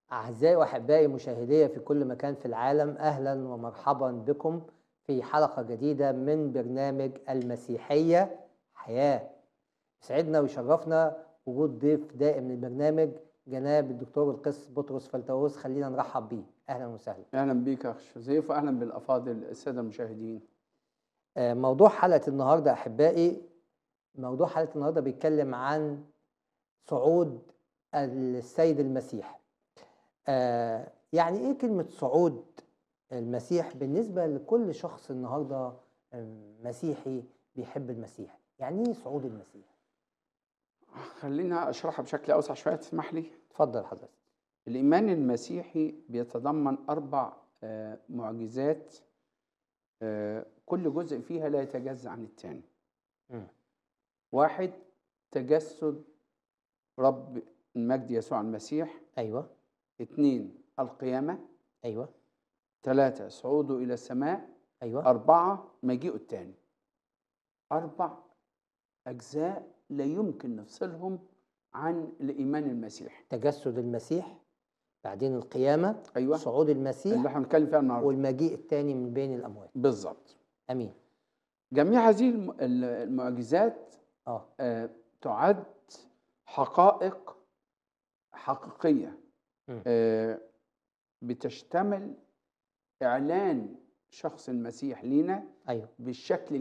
أعزائي وأحبائي مشاهدي في كل مكان في العالم أهلا ومرحبا بكم في حلقة جديدة من برنامج المسيحية حياة يسعدنا ويشرفنا وجود ضيف دائم للبرنامج جناب الدكتور القس بطرس فلتوس خلينا نرحب بيه أهلا وسهلا اهلا بيك يا اخ شريف واهلا بالافاضل الساده المشاهدين آه، موضوع حلقة النهاردة أحبائي موضوع حلقة النهاردة بيتكلم عن صعود السيد المسيح آه، يعني إيه كلمة صعود المسيح بالنسبة لكل شخص النهاردة آه، مسيحي بيحب المسيح يعني إيه صعود المسيح؟ خلينا اشرحها بشكل اوسع شويه تسمح لي اتفضل حضرتك الايمان المسيحي بيتضمن اربع آه، معجزات آه، كل جزء فيها لا يتجزا عن الثاني مم. واحد تجسد رب المجد يسوع المسيح أيوه اثنين القيامه أيوه ثلاثه صعوده الى السماء أيوه أربعة مجيئه الثاني أربع أجزاء لا يمكن نفصلهم عن الإيمان المسيحي تجسد المسيح بعدين القيامة أيوة صعود المسيح اللي احنا بنتكلم فيها النهارده والمجيء الثاني من بين الأموات بالظبط أمين جميع هذه الم- ال- المعجزات آه آه، تعد حقائق حقيقية مم. آه، بتشتمل إعلان شخص المسيح لينا أيوه بالشكل